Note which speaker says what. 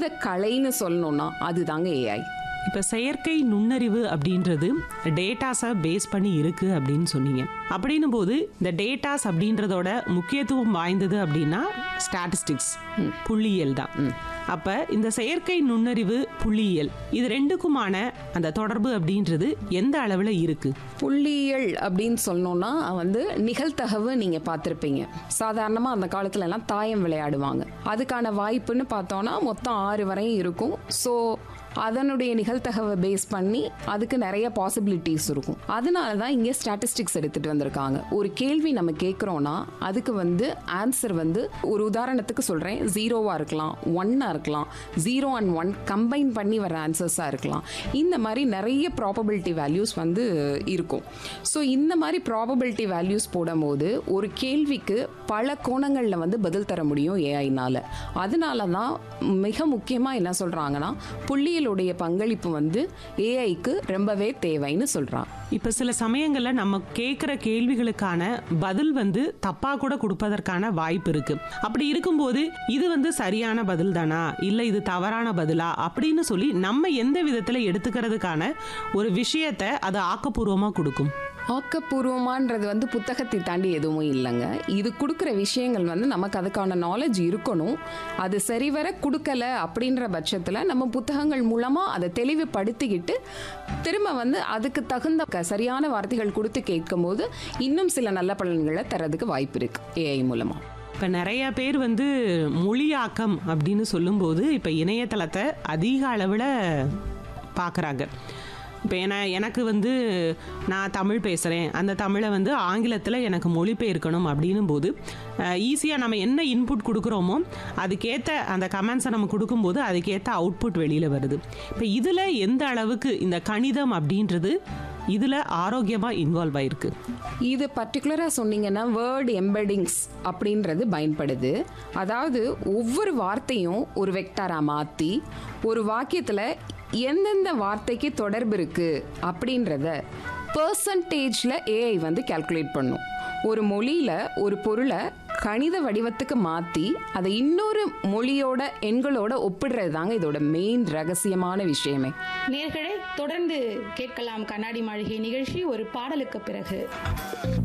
Speaker 1: கணித கலைன்னு சொல்லணும்னா அதுதாங்க ஏஐ
Speaker 2: இப்போ செயற்கை நுண்ணறிவு அப்படின்றது டேட்டாஸை பேஸ் பண்ணி இருக்கு அப்படின்னு சொன்னீங்க அப்படின்னும் போது இந்த டேட்டாஸ் அப்படின்றதோட முக்கியத்துவம் வாய்ந்தது அப்படின்னா ஸ்டாட்டிஸ்டிக்ஸ் புள்ளியியல் தான் அப்ப இந்த செயற்கை நுண்ணறிவு புள்ளியியல் இது ரெண்டுக்குமான அந்த தொடர்பு அப்படின்றது எந்த அளவில் இருக்கு
Speaker 1: புள்ளியியல் அப்படின்னு சொல்லணும்னா வந்து நிகழ்தகவு நீங்க பார்த்துருப்பீங்க சாதாரணமா அந்த காலத்துல எல்லாம் தாயம் விளையாடுவாங்க அதுக்கான வாய்ப்புன்னு பார்த்தோம்னா மொத்தம் ஆறு வரையும் இருக்கும் ஸோ அதனுடைய நிகழ்தகவை பேஸ் பண்ணி அதுக்கு நிறைய பாசிபிலிட்டிஸ் இருக்கும் அதனால தான் இங்கே ஸ்டாட்டிஸ்டிக்ஸ் எடுத்துட்டு வந்திருக்காங்க ஒரு கேள்வி நம்ம கேட்குறோன்னா அதுக்கு வந்து ஆன்சர் வந்து ஒரு உதாரணத்துக்கு சொல்கிறேன் ஜீரோவாக இருக்கலாம் ஒன்னாக இருக்கலாம் ஜீரோ அண்ட் ஒன் கம்பைன் பண்ணி வர ஆன்சர்ஸாக இருக்கலாம் இந்த மாதிரி நிறைய ப்ராபபிலிட்டி வேல்யூஸ் வந்து இருக்கும் ஸோ இந்த மாதிரி ப்ராபபிலிட்டி வேல்யூஸ் போடும்போது ஒரு கேள்விக்கு பல கோணங்களில் வந்து பதில் தர முடியும் ஏஐனால அதனால தான் மிக முக்கியமாக என்ன சொல்கிறாங்கன்னா புள்ளியலுடைய பங்களிப்பு வந்து ஏஐக்கு ரொம்பவே தேவைன்னு சொல்கிறாங்க
Speaker 2: இப்போ சில சமயங்களில் நம்ம கேட்குற கேள்விகளுக்கான பதில் வந்து தப்பாக கூட கொடுப்பதற்கான வாய்ப்பு இருக்கு அப்படி இருக்கும்போது இது வந்து சரியான பதில் தானா இல்லை இது தவறான பதிலா அப்படின்னு சொல்லி நம்ம எந்த விதத்தில் எடுத்துக்கிறதுக்கான ஒரு விஷயத்தை அது ஆக்கப்பூர்வமாக கொடுக்கும்
Speaker 1: ஆக்கப்பூர்வமான்றது வந்து புத்தகத்தை தாண்டி எதுவும் இல்லைங்க இது கொடுக்குற விஷயங்கள் வந்து நமக்கு அதுக்கான நாலேஜ் இருக்கணும் அது சரிவர கொடுக்கல அப்படின்ற பட்சத்தில் நம்ம புத்தகங்கள் மூலமாக அதை தெளிவுபடுத்திக்கிட்டு திரும்ப வந்து அதுக்கு தகுந்த க- சரியான வார்த்தைகள் கொடுத்து கேட்கும்போது இன்னும் சில நல்ல பலன்களை தரதுக்கு வாய்ப்பு இருக்கு ஏஐ மூலமாக
Speaker 2: இப்போ நிறைய பேர் வந்து மொழியாக்கம் அப்படின்னு சொல்லும்போது இப்போ இணையதளத்தை அதிக அளவில் பார்க்குறாங்க இப்போ என எனக்கு வந்து நான் தமிழ் பேசுகிறேன் அந்த தமிழை வந்து ஆங்கிலத்தில் எனக்கு மொழிபெயர்க்கணும் அப்படின்னும் போது ஈஸியாக நம்ம என்ன இன்புட் கொடுக்குறோமோ அதுக்கேற்ற அந்த கமெண்ட்ஸை நம்ம கொடுக்கும்போது அதுக்கேற்ற அவுட்புட் வெளியில் வருது இப்போ இதில் எந்த அளவுக்கு இந்த கணிதம் அப்படின்றது இதில் ஆரோக்கியமாக இன்வால்வ் ஆயிருக்கு
Speaker 1: இது பர்டிகுலராக சொன்னீங்கன்னா வேர்ட் எம்பெடிங்ஸ் அப்படின்றது பயன்படுது அதாவது ஒவ்வொரு வார்த்தையும் ஒரு வெக்டாராக மாற்றி ஒரு வாக்கியத்தில் எந்தெந்த வார்த்தைக்கு தொடர்பு இருக்கு அப்படின்றத பர்சன்டேஜில் ஏஐ வந்து கால்குலேட் பண்ணும் ஒரு மொழியில் ஒரு பொருளை கணித வடிவத்துக்கு மாற்றி அதை இன்னொரு மொழியோட எண்களோட ஒப்பிடுறது தாங்க இதோட மெயின் ரகசியமான விஷயமே
Speaker 3: நேர்களை தொடர்ந்து கேட்கலாம் கண்ணாடி மாளிகை நிகழ்ச்சி ஒரு பாடலுக்கு பிறகு